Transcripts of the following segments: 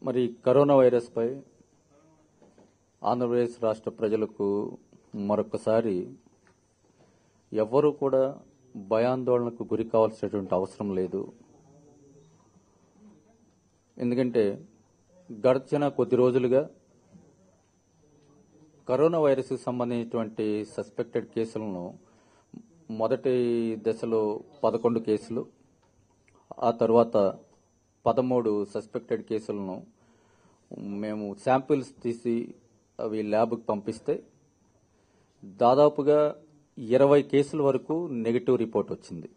మరి కరోనా వైరస్పై ఆంధ్రప్రదేశ్ రాష్ట్ర ప్రజలకు మరొకసారి ఎవ్వరూ కూడా భయాందోళనకు గురి కావాల్సినటువంటి అవసరం లేదు ఎందుకంటే గడిచిన కొద్ది రోజులుగా కరోనా వైరస్ సంబంధించినటువంటి సస్పెక్టెడ్ కేసులను మొదటి దశలో పదకొండు కేసులు ఆ తర్వాత పదమూడు సస్పెక్టెడ్ కేసులను మేము శాంపిల్స్ తీసి అవి ల్యాబ్కి పంపిస్తే దాదాపుగా ఇరవై కేసుల వరకు నెగిటివ్ రిపోర్ట్ వచ్చింది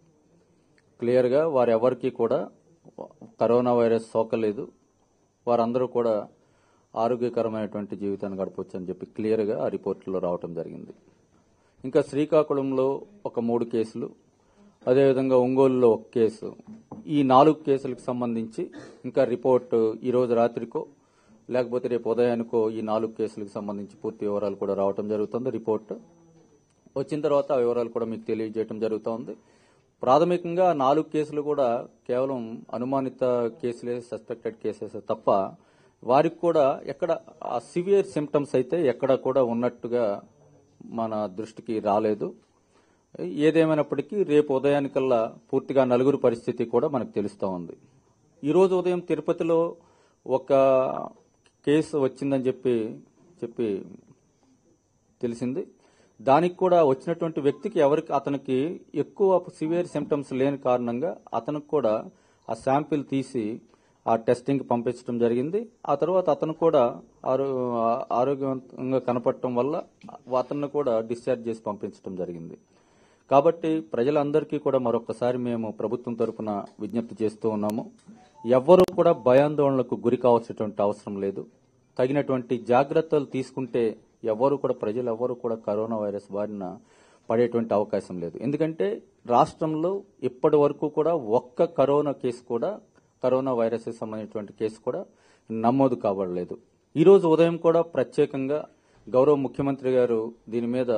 క్లియర్గా వారెవరికి కూడా కరోనా వైరస్ సోకలేదు వారందరూ కూడా ఆరోగ్యకరమైనటువంటి జీవితాన్ని గడపవచ్చు అని చెప్పి క్లియర్గా ఆ రిపోర్టులో రావటం జరిగింది ఇంకా శ్రీకాకుళంలో ఒక మూడు కేసులు అదేవిధంగా ఒంగోలులో ఒక కేసు ఈ నాలుగు కేసులకు సంబంధించి ఇంకా రిపోర్ట్ ఈ రోజు రాత్రికో లేకపోతే రేపు ఉదయానికో ఈ నాలుగు కేసులకు సంబంధించి పూర్తి వివరాలు కూడా రావటం జరుగుతుంది రిపోర్ట్ వచ్చిన తర్వాత ఆ వివరాలు కూడా మీకు తెలియజేయడం జరుగుతోంది ప్రాథమికంగా ఆ నాలుగు కేసులు కూడా కేవలం అనుమానిత కేసులే సస్పెక్టెడ్ కేసెస్ తప్ప వారికి కూడా ఎక్కడ ఆ సివియర్ సిమ్టమ్స్ అయితే ఎక్కడ కూడా ఉన్నట్టుగా మన దృష్టికి రాలేదు ఏదేమైనప్పటికీ రేపు ఉదయానికల్లా పూర్తిగా నలుగురు పరిస్థితి కూడా మనకు తెలుస్తూ ఉంది ఈరోజు ఉదయం తిరుపతిలో ఒక కేసు వచ్చిందని చెప్పి చెప్పి తెలిసింది దానికి కూడా వచ్చినటువంటి వ్యక్తికి ఎవరికి అతనికి ఎక్కువ సివియర్ సిమ్టమ్స్ లేని కారణంగా అతనికి కూడా ఆ శాంపిల్ తీసి ఆ టెస్టింగ్ పంపించడం జరిగింది ఆ తర్వాత అతను కూడా ఆరో ఆరోగ్యవంతంగా కనపడటం వల్ల అతన్ని కూడా డిశ్చార్జ్ చేసి పంపించడం జరిగింది కాబట్టి ప్రజలందరికీ కూడా మరొకసారి మేము ప్రభుత్వం తరపున విజ్ఞప్తి చేస్తూ ఉన్నాము ఎవ్వరూ కూడా భయాందోళనకు గురి కావాల్సినటువంటి అవసరం లేదు తగినటువంటి జాగ్రత్తలు తీసుకుంటే ఎవరు కూడా ప్రజలు ఎవరు కూడా కరోనా వైరస్ బారిన పడేటువంటి అవకాశం లేదు ఎందుకంటే రాష్ట్రంలో ఇప్పటి వరకు కూడా ఒక్క కరోనా కేసు కూడా కరోనా వైరస్ సంబంధించినటువంటి కేసు కూడా నమోదు కావడలేదు ఈ రోజు ఉదయం కూడా ప్రత్యేకంగా గౌరవ ముఖ్యమంత్రి గారు దీని మీద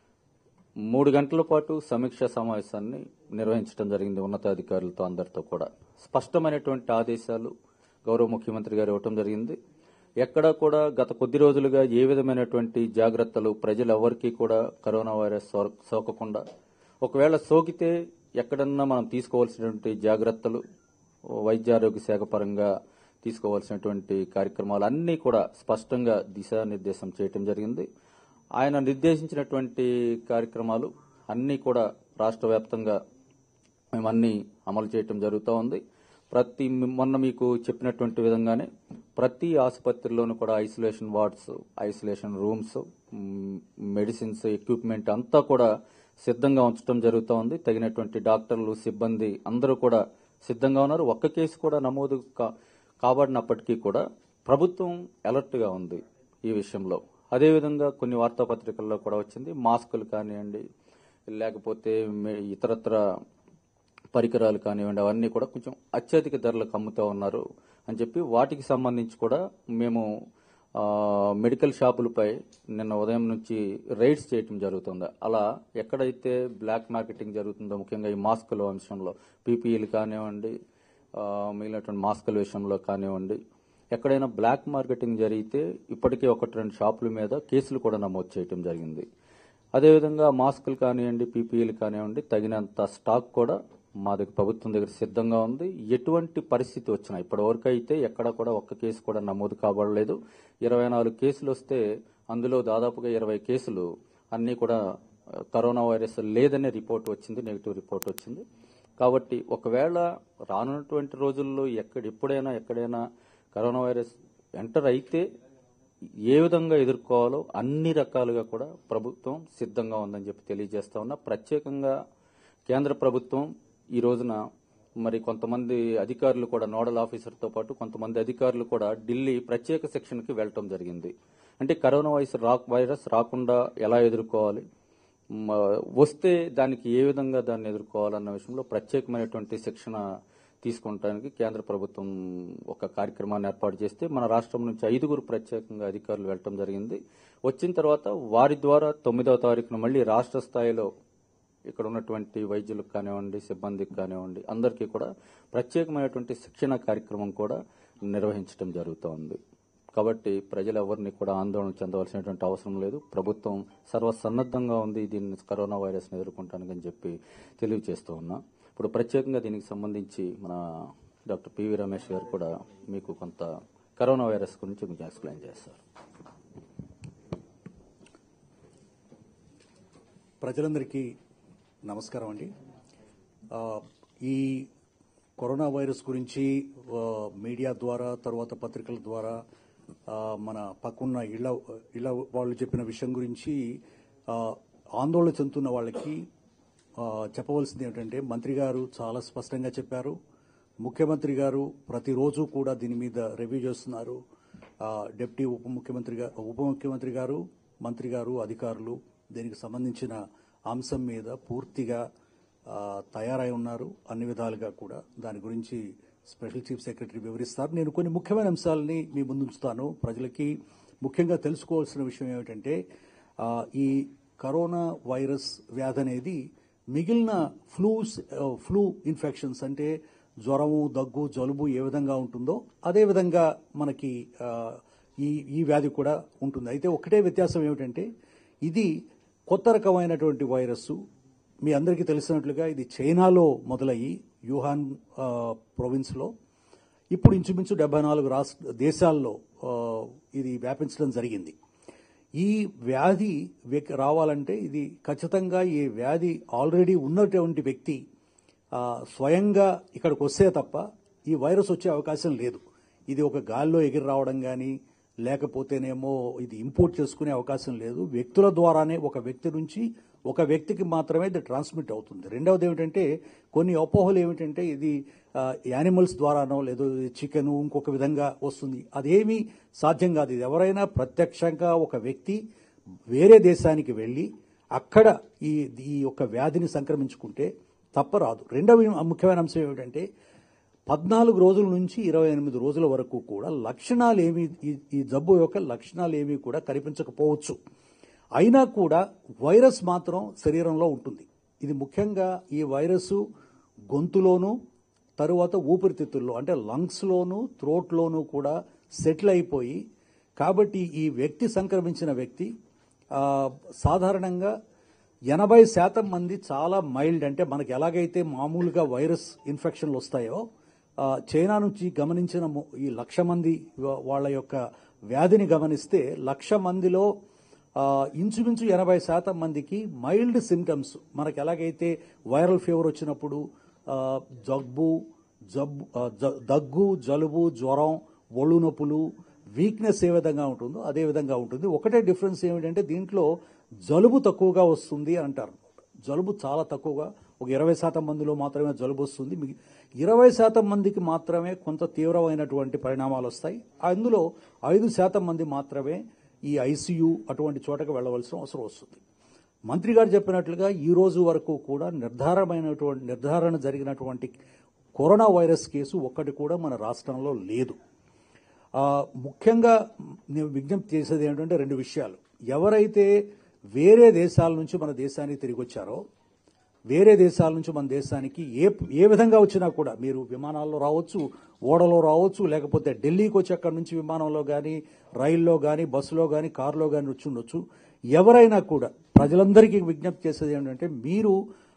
మూడు గంటల పాటు సమీక్షా సమావేశాన్ని నిర్వహించడం జరిగింది ఉన్నతాధికారులతో అందరితో కూడా స్పష్టమైనటువంటి ఆదేశాలు గౌరవ ముఖ్యమంత్రి గారు ఇవ్వటం జరిగింది ఎక్కడా కూడా గత కొద్ది రోజులుగా ఏ విధమైనటువంటి జాగ్రత్తలు ప్రజలు ఎవరికీ కూడా కరోనా వైరస్ సో- సోకకుండా ఒకవేళ సోకితే ఎక్కడన్నా మనం తీసుకోవాల్సినటువంటి జాగ్రత్తలు వైద్యారోగ్య శాఖ పరంగా తీసుకోవాల్సినటువంటి కార్యక్రమాలు అన్నీ కూడా స్పష్టంగా దిశానిర్దేశం చేయటం జరిగింది ఆయన నిర్దేశించినటువంటి కార్యక్రమాలు అన్నీ కూడా రాష్ట్ర వ్యాప్తంగా మేమన్నీ అమలు చేయటం జరుగుతూ ఉంది ప్రతి మొన్న మీకు చెప్పినటువంటి విధంగానే ప్రతి ఆసుపత్రిలోనూ కూడా ఐసోలేషన్ వార్డ్స్ ఐసోలేషన్ రూమ్స్ మ్, మెడిసిన్స్ ఎక్విప్మెంట్ అంతా కూడా సిద్ధంగా ఉంచడం జరుగుతూ ఉంది తగినటువంటి డాక్టర్లు సిబ్బంది అందరూ కూడా సిద్ధంగా ఉన్నారు ఒక్క కేసు కూడా నమోదు కా- కాబడినప్పటికీ కూడా ప్రభుత్వం అలర్ట్ గా ఉంది ఈ విషయంలో అదేవిధంగా కొన్ని వార్తాపత్రికల్లో కూడా వచ్చింది మాస్కులు కానివ్వండి లేకపోతే మే- ఇతరత్ర పరికరాలు కానివ్వండి అవన్నీ కూడా కొంచెం అత్యధిక ధరలకు అమ్ముతూ ఉన్నారు అని చెప్పి వాటికి సంబంధించి కూడా మేము ఆ, మెడికల్ షాపులపై నిన్న ఉదయం నుంచి రైడ్స్ చేయటం జరుగుతుంది అలా ఎక్కడైతే బ్లాక్ మార్కెటింగ్ జరుగుతుందో ముఖ్యంగా ఈ మాస్కుల అంశంలో పీపీఈలు కానివ్వండి ఆ, మిగిలినటువంటి మాస్కుల విషయంలో కానివ్వండి ఎక్కడైనా బ్లాక్ మార్కెటింగ్ జరిగితే ఇప్పటికే ఒకటి రెండు షాపుల మీద కేసులు కూడా నమోదు చేయటం జరిగింది అదేవిధంగా మాస్కులు కానివ్వండి పీపీఈలు కానివ్వండి తగినంత స్టాక్ కూడా మా దగ్గర ప్రభుత్వం దగ్గర సిద్ధంగా ఉంది ఎటువంటి పరిస్థితి వచ్చినా ఇప్పటి వరకు అయితే ఎక్కడ కూడా ఒక్క కేసు కూడా నమోదు కాబడలేదు ఇరవై నాలుగు కేసులు వస్తే అందులో దాదాపుగా ఇరవై కేసులు అన్నీ కూడా ఆ, కరోనా వైరస్ లేదనే రిపోర్ట్ వచ్చింది నెగిటివ్ రిపోర్ట్ వచ్చింది కాబట్టి ఒకవేళ రానున్నటువంటి రోజుల్లో ఎక్కడ ఎప్పుడైనా ఎక్కడైనా కరోనా వైరస్ ఎంటర్ అయితే ఏ విధంగా ఎదుర్కోవాలో అన్ని రకాలుగా కూడా ప్రభుత్వం సిద్ధంగా ఉందని చెప్పి తెలియజేస్తా ఉన్నా ప్రత్యేకంగా కేంద్ర ప్రభుత్వం ఈ రోజున మరి కొంతమంది అధికారులు కూడా నోడల్ ఆఫీసర్తో పాటు కొంతమంది అధికారులు కూడా ఢిల్లీ ప్రత్యేక సెక్షన్కి వెళ్ళటం జరిగింది అంటే కరోనా వైరస్ రా వైరస్ రాకుండా ఎలా ఎదుర్కోవాలి మ- వస్తే దానికి ఏ విధంగా దాన్ని ఎదుర్కోవాలన్న విషయంలో ప్రత్యేకమైనటువంటి శిక్షణ తీసుకుంటానికి కేంద్ర ప్రభుత్వం ఒక కార్యక్రమాన్ని ఏర్పాటు చేస్తే మన రాష్ట్రం నుంచి ఐదుగురు ప్రత్యేకంగా అధికారులు వెళ్ళటం జరిగింది వచ్చిన తర్వాత వారి ద్వారా తొమ్మిదవ తారీఖున మళ్ళీ రాష్ట్ర స్థాయిలో ఇక్కడ ఉన్నటువంటి వైద్యులకు కానివ్వండి సిబ్బందికి కానివ్వండి అందరికీ కూడా ప్రత్యేకమైనటువంటి శిక్షణ కార్యక్రమం కూడా నిర్వహించడం జరుగుతోంది కాబట్టి ప్రజలు ఎవరిని కూడా ఆందోళన చెందవలసినటువంటి అవసరం లేదు ప్రభుత్వం సర్వసన్నద్ధంగా ఉంది దీన్ని కరోనా వైరస్ని ఎదుర్కొంటానికి అని చెప్పి తెలియజేస్తూ ఉన్నా ఇప్పుడు ప్రత్యేకంగా దీనికి సంబంధించి మన డాక్టర్ పివి రమేష్ గారు కూడా మీకు కొంత కరోనా వైరస్ గురించి మీకు ఎక్స్ప్లెయిన్ చేస్తారు ప్రజలందరికీ నమస్కారం అండి ఆ, ఈ కరోనా వైరస్ గురించి ఆ, మీడియా ద్వారా తర్వాత పత్రికల ద్వారా ఆ, మన పక్కన్న ఇళ్ళ ఇళ్ళ వాళ్ళు చెప్పిన విషయం గురించి ఆ, ఆందోళన చెందుతున్న వాళ్ళకి ఆ, చెప్పవలసింది ఏమిటంటే మంత్రి గారు చాలా స్పష్టంగా చెప్పారు ముఖ్యమంత్రి గారు ప్రతిరోజు కూడా దీని మీద రివ్యూ చేస్తున్నారు ఆ, డిప్యూటీ ఉప ముఖ్యమంత్రి గా- ఉప ముఖ్యమంత్రి గారు మంత్రి గారు అధికారులు దీనికి సంబంధించిన అంశం మీద పూర్తిగా ఆ, తయారై ఉన్నారు అన్ని విధాలుగా కూడా దాని గురించి స్పెషల్ చీఫ్ సెక్రటరీ వివరిస్తారు నేను కొన్ని ముఖ్యమైన అంశాలని మీ ముందు ఉంచుతాను ప్రజలకి ముఖ్యంగా తెలుసుకోవాల్సిన విషయం ఏమిటంటే ఆ, ఈ కరోనా వైరస్ వ్యాధి అనేది మిగిలిన ఫ్లూస్ ఫ్లూ ఇన్ఫెక్షన్స్ అంటే జ్వరము దగ్గు జలుబు ఏ విధంగా ఉంటుందో అదే విధంగా మనకి ఆ, ఈ ఈ వ్యాధి కూడా ఉంటుంది అయితే ఒకటే వ్యత్యాసం ఏమిటంటే ఇది కొత్త రకమైనటువంటి వైరస్ మీ అందరికీ తెలిసినట్లుగా ఇది చైనాలో మొదలయ్యి యూహాన్ ఆ, ప్రొవిన్స్లో ఇప్పుడు ఇంచుమించు డెబ్బై నాలుగు రాష్ట్ర దేశాల్లో ఆ, ఇది వ్యాపించడం జరిగింది ఈ వ్యాధి వ్యక్- రావాలంటే ఇది ఖచ్చితంగా ఈ వ్యాధి ఆల్రెడీ ఉన్నటువంటి వ్యక్తి ఆ, స్వయంగా ఇక్కడికి వస్తే తప్ప ఈ వైరస్ వచ్చే అవకాశం లేదు ఇది ఒక గాల్లో ఎగిరి రావడం కానీ లేకపోతేనేమో ఇది ఇంపోర్ట్ చేసుకునే అవకాశం లేదు వ్యక్తుల ద్వారానే ఒక వ్యక్తి నుంచి ఒక వ్యక్తికి మాత్రమే ఇది ట్రాన్స్మిట్ అవుతుంది రెండవది ఏమిటంటే కొన్ని అపోహలు ఏమిటంటే ఇది యానిమల్స్ ద్వారానో లేదో చికెన్ ఇంకొక విధంగా వస్తుంది అదేమీ సాధ్యం కాదు ఇది ఎవరైనా ప్రత్యక్షంగా ఒక వ్యక్తి వేరే దేశానికి వెళ్ళి అక్కడ ఈ ఈ యొక్క వ్యాధిని సంక్రమించుకుంటే తప్పరాదు రెండవ ముఖ్యమైన అంశం ఏమిటంటే పద్నాలుగు రోజుల నుంచి ఇరవై ఎనిమిది రోజుల వరకు కూడా లక్షణాలు ఏమి ఈ- ఈ జబ్బు యొక్క లక్షణాలు ఏమీ కూడా కనిపించకపోవచ్చు అయినా కూడా వైరస్ మాత్రం శరీరంలో ఉంటుంది ఇది ముఖ్యంగా ఈ వైరస్ గొంతులోను తరువాత ఊపిరితిత్తుల్లో అంటే లంగ్స్లోను త్రోట్లోను కూడా సెటిల్ అయిపోయి కాబట్టి ఈ వ్యక్తి సంక్రమించిన వ్యక్తి ఆ, సాధారణంగా ఎనభై శాతం మంది చాలా మైల్డ్ అంటే మనకి ఎలాగైతే మామూలుగా వైరస్ ఇన్ఫెక్షన్లు వస్తాయో ఆ, చైనా నుంచి గమనించిన ము- ఈ లక్ష మంది వా- వాళ్ళ యొక్క వ్యాధిని గమనిస్తే లక్ష మందిలో ఆ, ఇంచుమించు ఎనభై శాతం మందికి మైల్డ్ సిమ్టమ్స్ మనకి ఎలాగైతే వైరల్ ఫీవర్ వచ్చినప్పుడు ఆ, జబ్బు జబ్బు ఆ, జ- దగ్గు జలుబు జ్వరం ఒళ్ళు నొప్పులు వీక్నెస్ ఏ విధంగా ఉంటుందో అదే విధంగా ఉంటుంది ఒకటే డిఫరెన్స్ ఏమిటంటే దీంట్లో జలుబు తక్కువగా వస్తుంది అంటారు జలుబు చాలా తక్కువగా ఒక ఇరవై శాతం మందిలో మాత్రమే జలుబు వస్తుంది మిగి- ఇరవై శాతం మందికి మాత్రమే కొంత తీవ్రమైనటువంటి పరిణామాలు వస్తాయి అందులో ఐదు శాతం మంది మాత్రమే ఈ ఐసీయూ అటువంటి చోటకు వెళ్ళవలసిన అవసరం వస్తుంది మంత్రి గారు చెప్పినట్లుగా ఈ రోజు వరకు కూడా నిర్ధారమైనటువంటి నిర్ధారణ జరిగినటువంటి కరోనా వైరస్ కేసు ఒక్కటి కూడా మన రాష్ట్రంలో లేదు ఆ, ముఖ్యంగా నేను విజ్ఞప్తి చేసేది ఏంటంటే రెండు విషయాలు ఎవరైతే వేరే దేశాల నుంచి మన దేశానికి తిరిగి వచ్చారో వేరే దేశాల నుంచి మన దేశానికి ఏ ఏ విధంగా వచ్చినా కూడా మీరు విమానాల్లో రావచ్చు ఓడలో రావచ్చు లేకపోతే ఢిల్లీకి వచ్చి అక్కడి నుంచి విమానంలో కానీ రైల్లో కానీ బస్సులో కానీ కారులో కానీ వచ్చి ఉండొచ్చు ఎవరైనా కూడా ప్రజలందరికీ విజ్ఞప్తి చేసేది ఏంటంటే మీరు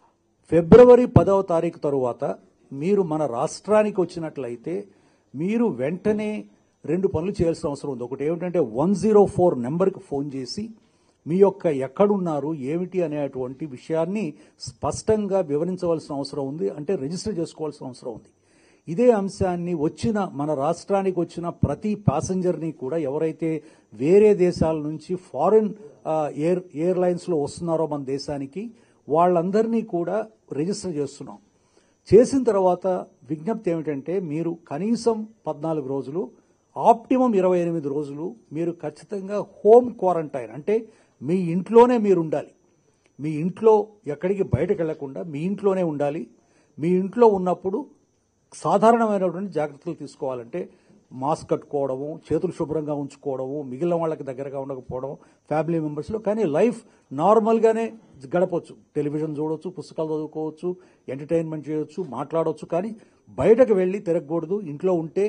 ఫిబ్రవరి పదవ తారీఖు తరువాత మీరు మన రాష్ట్రానికి వచ్చినట్లయితే మీరు వెంటనే రెండు పనులు చేయాల్సిన అవసరం ఉంది ఒకటి ఏమిటంటే వన్ జీరో ఫోర్ నెంబర్కి ఫోన్ చేసి మీ యొక్క ఎక్కడున్నారు ఏమిటి అనేటువంటి విషయాన్ని స్పష్టంగా వివరించవలసిన అవసరం ఉంది అంటే రిజిస్టర్ చేసుకోవాల్సిన అవసరం ఉంది ఇదే అంశాన్ని వచ్చిన మన రాష్ట్రానికి వచ్చిన ప్రతి ప్యాసింజర్ని కూడా ఎవరైతే వేరే దేశాల నుంచి ఫారిన్ ఆ, ఎయిర్ ఎయిర్లైన్స్ లో వస్తున్నారో మన దేశానికి వాళ్ళందరినీ కూడా రిజిస్టర్ చేస్తున్నాం చేసిన తర్వాత విజ్ఞప్తి ఏమిటంటే మీరు కనీసం పద్నాలుగు రోజులు ఆప్టిమం ఇరవై ఎనిమిది రోజులు మీరు ఖచ్చితంగా హోమ్ క్వారంటైన్ అంటే మీ ఇంట్లోనే మీరు ఉండాలి మీ ఇంట్లో ఎక్కడికి బయటకు వెళ్లకుండా మీ ఇంట్లోనే ఉండాలి మీ ఇంట్లో ఉన్నప్పుడు సాధారణమైనటువంటి జాగ్రత్తలు తీసుకోవాలంటే మాస్క్ కట్టుకోవడము చేతులు శుభ్రంగా ఉంచుకోవడము మిగిలిన వాళ్ళకి దగ్గరగా ఉండకపోవడం ఫ్యామిలీ మెంబర్స్లో కానీ లైఫ్ నార్మల్గానే గడపవచ్చు టెలివిజన్ చూడవచ్చు పుస్తకాలు చదువుకోవచ్చు ఎంటర్టైన్మెంట్ చేయొచ్చు మాట్లాడవచ్చు కానీ బయటకు వెళ్ళి తిరగకూడదు ఇంట్లో ఉంటే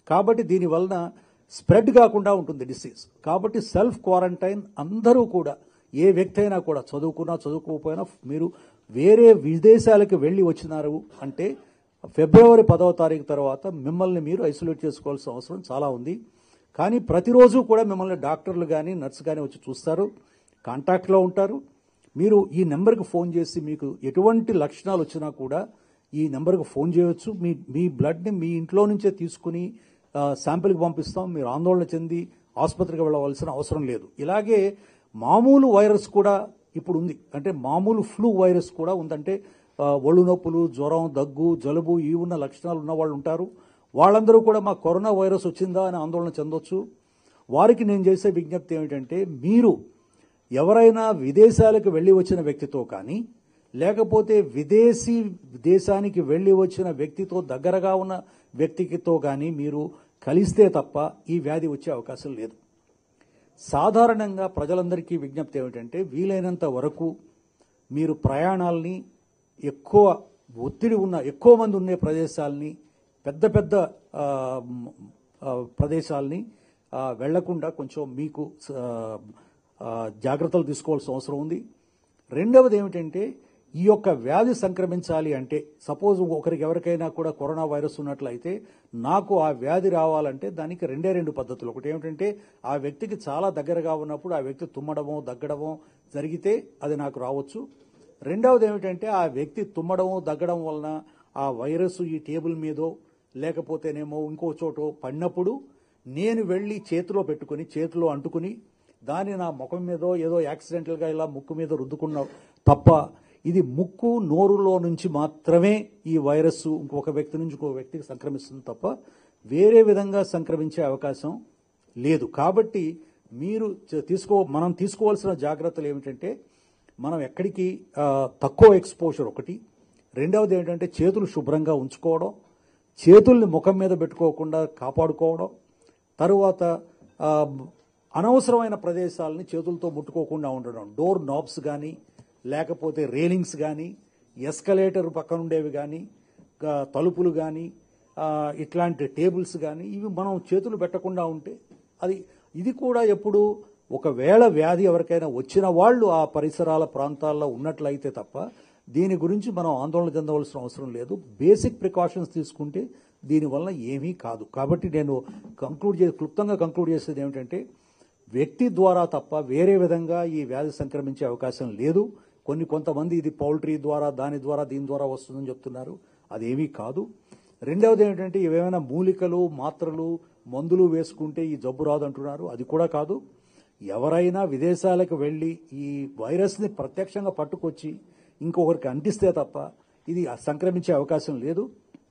కాబట్టి దీని వలన స్ప్రెడ్ కాకుండా ఉంటుంది డిసీజ్ కాబట్టి సెల్ఫ్ క్వారంటైన్ అందరూ కూడా ఏ వ్యక్తి అయినా కూడా చదువుకున్నా చదువుకోకపోయినా మీరు వేరే విదేశాలకు వెళ్ళి వచ్చినారు అంటే ఫిబ్రవరి పదవ తారీఖు తర్వాత మిమ్మల్ని మీరు ఐసోలేట్ చేసుకోవాల్సిన అవసరం చాలా ఉంది కానీ ప్రతిరోజు కూడా మిమ్మల్ని డాక్టర్లు కానీ నర్సు కానీ వచ్చి చూస్తారు కాంటాక్ట్లో ఉంటారు మీరు ఈ నెంబర్కి ఫోన్ చేసి మీకు ఎటువంటి లక్షణాలు వచ్చినా కూడా ఈ నెంబర్కి ఫోన్ చేయవచ్చు మీ మీ బ్లడ్ని మీ ఇంట్లో నుంచే తీసుకుని ఆ, శాంపిల్కి పంపిస్తాం మీరు ఆందోళన చెంది ఆసుపత్రికి వెళ్ళవలసిన అవసరం లేదు ఇలాగే మామూలు వైరస్ కూడా ఇప్పుడు ఉంది అంటే మామూలు ఫ్లూ వైరస్ కూడా ఉందంటే ఆ, ఒళ్ళు నొప్పులు జ్వరం దగ్గు జలుబు ఈ ఉన్న లక్షణాలు ఉన్న వాళ్ళు ఉంటారు వాళ్ళందరూ కూడా మా కరోనా వైరస్ వచ్చిందా అని ఆందోళన చెందొచ్చు వారికి నేను చేసే విజ్ఞప్తి ఏమిటంటే మీరు ఎవరైనా విదేశాలకు వెళ్ళి వచ్చిన వ్యక్తితో కానీ లేకపోతే విదేశీ దేశానికి వెళ్ళి వచ్చిన వ్యక్తితో దగ్గరగా ఉన్న వ్యక్తితో కానీ మీరు కలిస్తే తప్ప ఈ వ్యాధి వచ్చే అవకాశం లేదు సాధారణంగా ప్రజలందరికీ విజ్ఞప్తి ఏమిటంటే వీలైనంత వరకు మీరు ప్రయాణాల్ని ఎక్కువ ఒత్తిడి ఉన్న ఎక్కువ మంది ఉండే ప్రదేశాల్ని పెద్ద పెద్ద ఆ, మ్, ఆ, ప్రదేశాల్ని ఆ, వెళ్లకుండా కొంచెం మీకు ఆ, ఆ, జాగ్రత్తలు తీసుకోవాల్సిన అవసరం ఉంది రెండవది ఏమిటంటే ఈ యొక్క వ్యాధి సంక్రమించాలి అంటే సపోజ్ ఒకరికి ఎవరికైనా కూడా కరోనా వైరస్ ఉన్నట్లయితే నాకు ఆ వ్యాధి రావాలంటే దానికి రెండే రెండు పద్ధతులు ఒకటి ఏమిటంటే ఆ వ్యక్తికి చాలా దగ్గరగా ఉన్నప్పుడు ఆ వ్యక్తి తుమ్మడమో దగ్గడమో జరిగితే అది నాకు రావచ్చు రెండవది ఏమిటంటే ఆ వ్యక్తి తుమ్మడమో దగ్గడం వలన ఆ వైరస్ ఈ టేబుల్ మీదో లేకపోతేనేమో ఇంకో చోటో పడినప్పుడు నేను వెళ్ళి చేతిలో పెట్టుకుని చేతిలో అంటుకుని దాన్ని నా ముఖం మీదో ఏదో యాక్సిడెంటల్గా ఇలా ముక్కు మీద రుద్దుకున్న తప్ప ఇది ముక్కు నోరులో నుంచి మాత్రమే ఈ వైరస్ ఇంకొక వ్యక్తి నుంచి ఇంకొక వ్యక్తికి సంక్రమిస్తుంది తప్ప వేరే విధంగా సంక్రమించే అవకాశం లేదు కాబట్టి మీరు చ- తీసుకో మనం తీసుకోవాల్సిన జాగ్రత్తలు ఏమిటంటే మనం ఎక్కడికి ఆ, తక్కువ ఎక్స్పోజర్ ఒకటి రెండవది ఏంటంటే చేతులు శుభ్రంగా ఉంచుకోవడం చేతుల్ని ముఖం మీద పెట్టుకోకుండా కాపాడుకోవడం తరువాత ఆ, అనవసరమైన ప్రదేశాలని చేతులతో ముట్టుకోకుండా ఉండడం డోర్ నాబ్స్ కానీ లేకపోతే రేలింగ్స్ కానీ ఎస్కలేటర్ పక్కన ఉండేవి కానీ గా- తలుపులు కానీ ఇట్లాంటి టేబుల్స్ కానీ ఇవి మనం చేతులు పెట్టకుండా ఉంటే అది ఇది కూడా ఎప్పుడు ఒకవేళ వ్యాధి ఎవరికైనా వచ్చిన వాళ్ళు ఆ పరిసరాల ప్రాంతాల్లో ఉన్నట్లయితే తప్ప దీని గురించి మనం ఆందోళన చెందవలసిన అవసరం లేదు బేసిక్ ప్రికాషన్స్ తీసుకుంటే దీనివల్ల ఏమీ కాదు కాబట్టి నేను కంక్లూడ్ చే క్లుప్తంగా కంక్లూడ్ చేసేది ఏమిటంటే వ్యక్తి ద్వారా తప్ప వేరే విధంగా ఈ వ్యాధి సంక్రమించే అవకాశం లేదు కొన్ని కొంతమంది ఇది పౌల్ట్రీ ద్వారా దాని ద్వారా దీని ద్వారా వస్తుందని చెప్తున్నారు అదేమీ కాదు రెండవది ఏంటంటే ఇవేమైనా మూలికలు మాత్రలు మందులు వేసుకుంటే ఈ జబ్బు రాదు అంటున్నారు అది కూడా కాదు ఎవరైనా విదేశాలకు వెళ్ళి ఈ వైరస్ని ప్రత్యక్షంగా పట్టుకొచ్చి ఇంకొకరికి అంటిస్తే తప్ప ఇది సంక్రమించే అవకాశం లేదు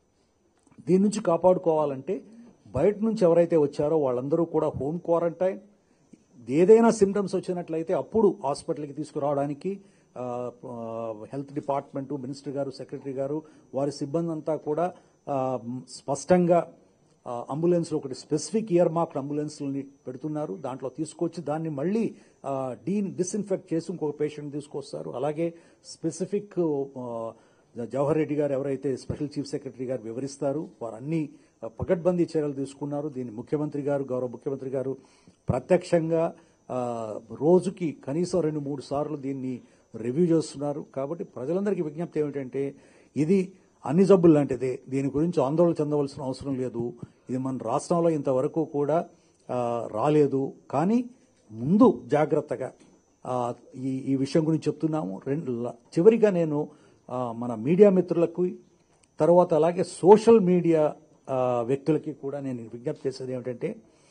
దీని నుంచి కాపాడుకోవాలంటే బయట నుంచి ఎవరైతే వచ్చారో వాళ్ళందరూ కూడా హోమ్ క్వారంటైన్ ఏదైనా సిమ్టమ్స్ వచ్చినట్లయితే అప్పుడు హాస్పిటల్కి తీసుకురావడానికి ఆ, ఆ, హెల్త్ డిపార్ట్మెంట్ మినిస్టర్ గారు సెక్రటరీ గారు వారి సిబ్బంది అంతా కూడా ఆ, మ్, స్పష్టంగా ఆ, అంబులెన్స్ ఒకటి స్పెసిఫిక్ ఇయర్ మార్క్డ్ అంబులెన్స్ని పెడుతున్నారు దాంట్లో తీసుకొచ్చి దాన్ని మళ్ళీ ఆ, డీ డిస్ఇన్ఫెక్ట్ చేసి ఇంకొక పేషెంట్ తీసుకొస్తారు అలాగే స్పెసిఫిక్ ఆ, జవహర్ రెడ్డి గారు ఎవరైతే స్పెషల్ చీఫ్ సెక్రటరీ గారు వివరిస్తారు వారు అన్ని ఆ, పకడ్బందీ చర్యలు తీసుకున్నారు దీన్ని ముఖ్యమంత్రి గారు గౌరవ ముఖ్యమంత్రి గారు ప్రత్యక్షంగా ఆ, రోజుకి కనీసం రెండు మూడు సార్లు దీన్ని రివ్యూ చేస్తున్నారు కాబట్టి ప్రజలందరికీ విజ్ఞప్తి ఏమిటంటే ఇది అన్ని జబ్బులు లాంటిదే దీని గురించి ఆందోళన చెందవలసిన అవసరం లేదు ఇది మన రాష్ట్రంలో ఇంతవరకు కూడా ఆ, రాలేదు కానీ ముందు జాగ్రత్తగా ఆ, ఈ ఈ విషయం గురించి చెప్తున్నాము రెండు ల- చివరిగా నేను ఆ, మన మీడియా మిత్రులకు తర్వాత అలాగే సోషల్ మీడియా ఆ, వ్యక్తులకి కూడా నేను విజ్ఞప్తి చేసేది ఏమిటంటే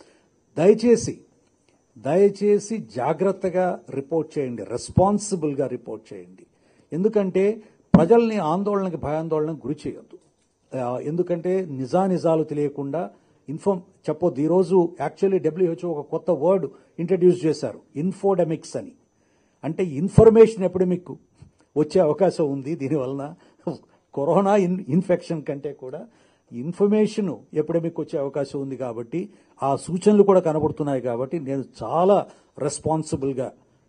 దయచేసి దయచేసి జాగ్రత్తగా రిపోర్ట్ చేయండి రెస్పాన్సిబుల్గా రిపోర్ట్ చేయండి ఎందుకంటే ప్రజల్ని ఆందోళనకి భయాందోళనకు గురి చేయొద్దు ఆ, ఎందుకంటే నిజానిజాలు తెలియకుండా ఇన్ఫార్మ్ చెప్పొద్దు ఈరోజు యాక్చువల్లీ డబ్ల్యూహెచ్ఓ ఒక కొత్త వర్డ్ ఇంట్రడ్యూస్ చేశారు ఇన్ఫోడెమిక్స్ అని అంటే ఇన్ఫర్మేషన్ ఎపిడమిక్ వచ్చే అవకాశం ఉంది దీనివలన కరోనా ఇన్ ఇన్ఫెక్షన్ కంటే కూడా ఇన్ఫర్మేషన్ ఎపిడమిక్ వచ్చే అవకాశం ఉంది కాబట్టి ఆ సూచనలు కూడా కనబడుతున్నాయి కాబట్టి నేను చాలా రెస్పాన్సిబుల్గా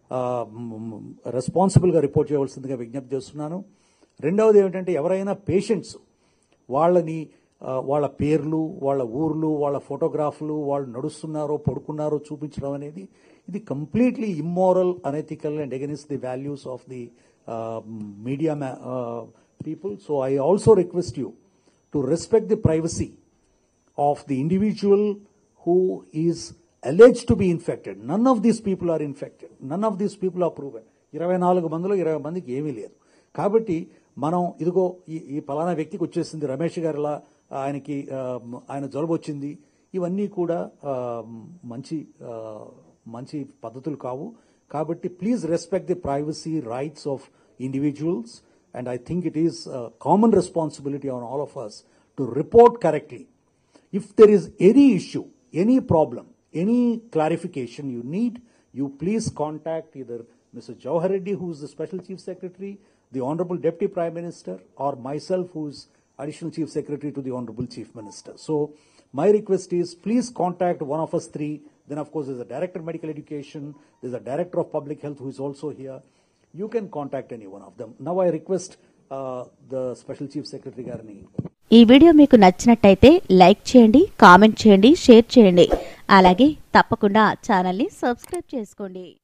రెస్పాన్సిబుల్గా రిపోర్ట్ చేయవలసిందిగా విజ్ఞప్తి చేస్తున్నాను రెండవది ఏమిటంటే ఎవరైనా పేషెంట్స్ వాళ్ళని ఆ, వాళ్ళ పేర్లు వాళ్ళ ఊర్లు వాళ్ళ ఫోటోగ్రాఫ్లు వాళ్ళు నడుస్తున్నారో పడుకున్నారో చూపించడం అనేది ఇది completely immoral unethical and against the values of the media people so I also request you to respect the privacy of the individual who is alleged to be infected. None of these people are infected. None of these people are proven. ఇరవై నాలుగు మందిలో ఇరవై మందికి ఏమీ లేదు కాబట్టి మనం ఇదిగో ఈ ఈ పలానా వ్యక్తికి వచ్చేసింది రమేష్ గారిలా ఆయనకి ఆ, ఆయన జలుబు వచ్చింది ఇవన్నీ కూడా ఆ, మంచి ఆ, మంచి పద్ధతులు కావు కాబట్టి please respect the privacy rights of individuals and I think it is common responsibility on all of us to report correctly if there is any issue, any problem, any clarification you need, you please contact either Mr. Jawahar Reddy, who is the Special Chief Secretary, the Honorable Deputy Prime Minister, or myself, who is Additional Chief Secretary to the Honorable Chief Minister. So, my request is please contact one of us three. Then, of course, there's a Director of Medical Education, there's a Director of Public Health who is also here. You can contact any one of them. Now, I request uh, the Special Chief Secretary Garni ఈ video మీకు నచ్చినట్టయితే like చేయండి comment చేయండి share చేయండి అలాగే తప్పకుండా ఛానల్ని subscribe చేసుకోండి